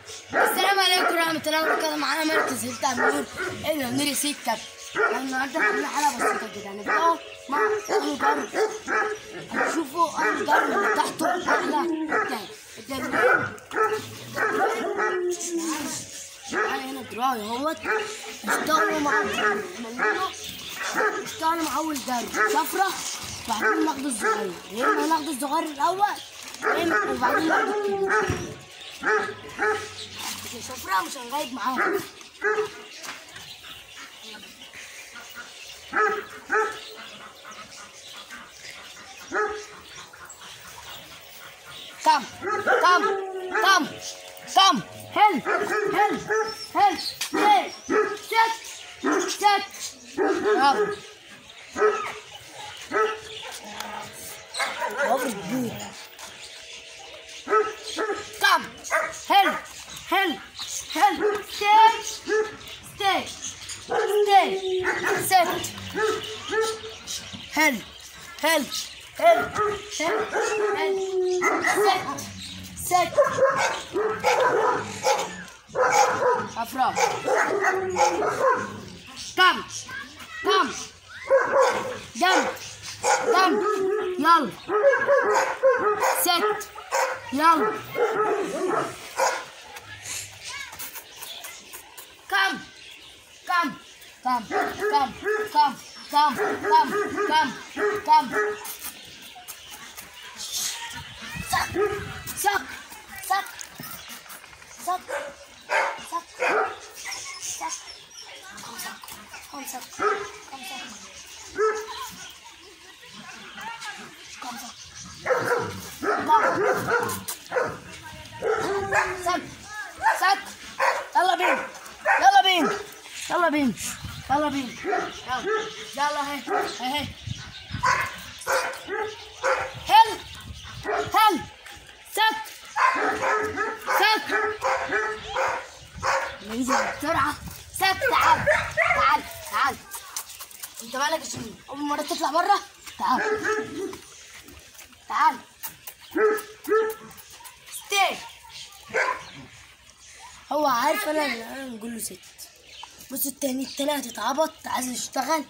السلام عليكم ورحمة الله وبركاته معانا مركز هلتا النور إلى نور سكة النهارده عاملين حلقة بسيطة كده هنبدأ مع أهل جر هنشوفوا أهل جر اللي تحته أحلى التاني التمرين معانا هنا دراي اهوت اشتغلوا مع عملنا اشتغلوا مع أول جر شفرة وبعدين ناخد الصغير يا إما ناخد الصغير الأول يا إما وبعدين ناخد الكبير شفرة مش هنغيب معاهم كم كم كم كم هل هل هل هل ست ست برافو برافو كبير كم هل هل هل ستي ستي ستي ست هل هل هل هل هل ست ست أفراد كم كم دم دم يلا ست يلا كم كم كم كم كم كم كم كم كم سك سك سك سك سك سك كم سك كم سك كم سك سك سك يلا بين يلا بين يلا بين يلا بين يلا يلا هي هي هل هل سك سك ننزل بسرعة سك تعال تعال تعال انت مالك يا شميل اول مرة تطلع برا تعال تعال ستي هو عارف انا اللي انا نقول له ست بص التاني التاني هتتعبط عايز يشتغل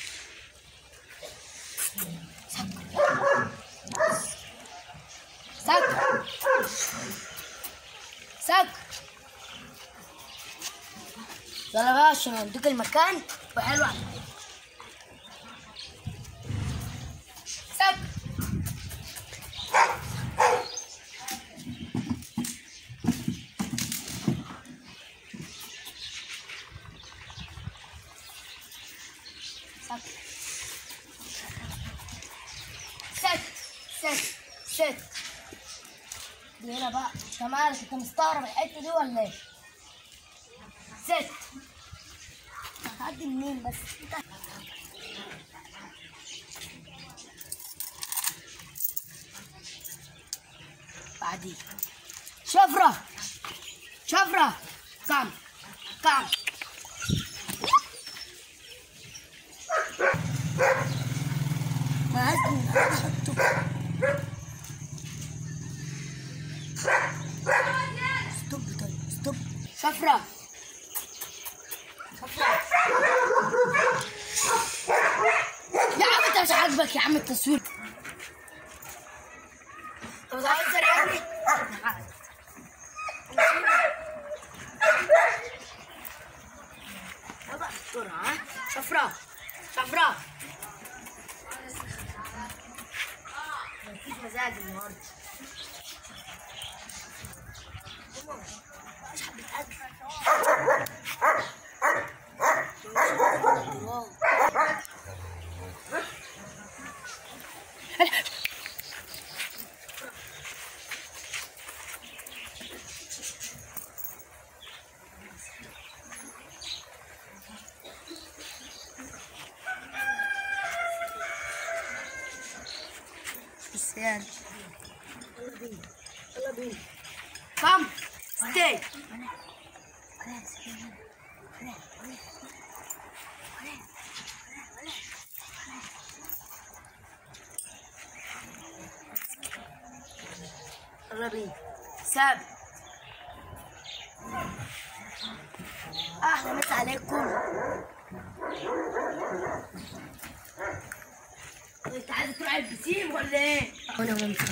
سك سك يلا بقى عشان اوديك المكان وحلو عليك. سك سك ست ست ست دي هنا بقى انت مالك انت مستغرب الحته دي ولا ايه؟ ست هتعدي منين بس انت بعدين شفرة شفرة كم كم ما عايز احطه ستوب طيب ستوب شفرة شفرة يا عم انت مش عاجبك يا عم التصوير طب عايز يعني يلا بسرعة ها شفرة شفرة مفيش مزاج النهارده مش حبة أكل واو. بس يعني يلا بينا يلا بينا Come, stay. يلا بينا ثابت احلى مسا عليكم انت عايز تروح على البسيم ولا ايه؟ انا ممكن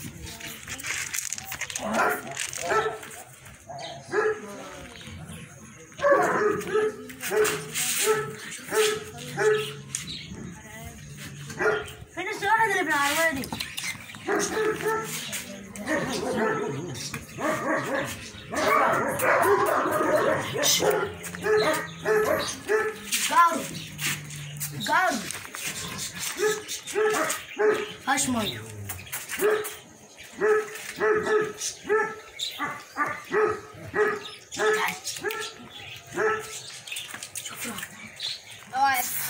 فين السؤال اللي بالعربية دي؟ جارو جارو هاش مية شكرا واقف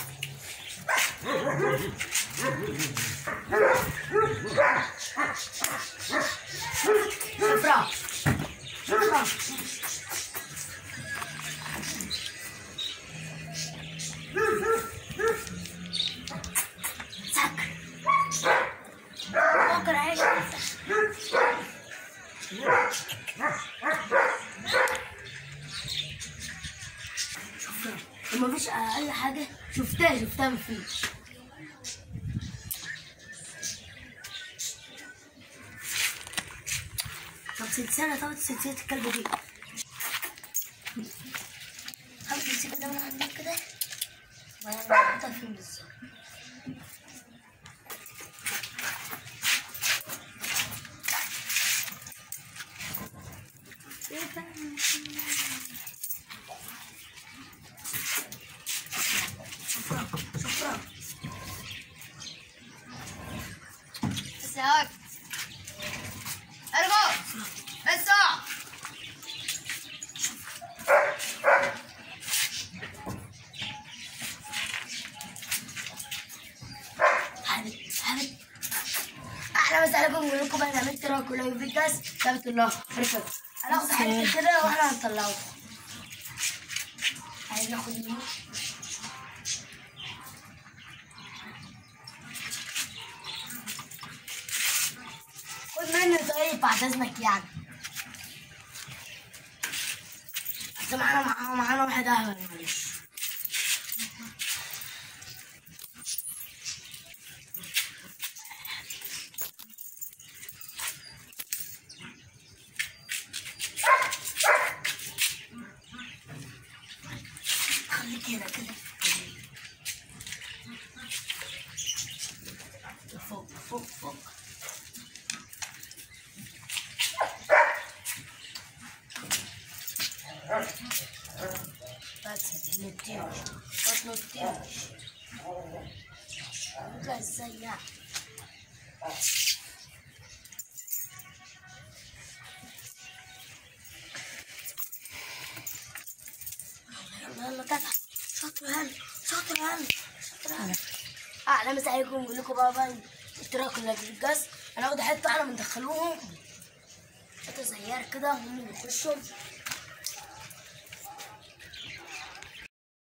شكرا شكرا سك بكره عيش ما فيش اي حاجه شفتها شفتها مفيش طب سلسلة طب سلسلة الكلب دي خمس سلسلة ده من عندك كده وهنحطها فين بالظبط شكرا شكرا ساك ارجع بس اقع. حبيبي حبيبي احلى مسا عليكم بقول لكم انا عملت راكو لو في كاس ثابت الله ركب هناخد حته كده واحنا هنطلعه عايز ناخد منه خد مني طيب بعد اذنك يعني بس معانا معانا معانا واحد اهبل معلش خليك هنا كده فوق فوق فوق بس نتيش بس نتيش بس يعني يلا يلا كده شاطر هلا شاطر هلا شاطر هلا احلى مسا عليكم بقول لكم بقى بقى اشتراك ولا في الجاز هناخد حته احنا بندخلوهم حته صغيره كده هم اللي يخشوا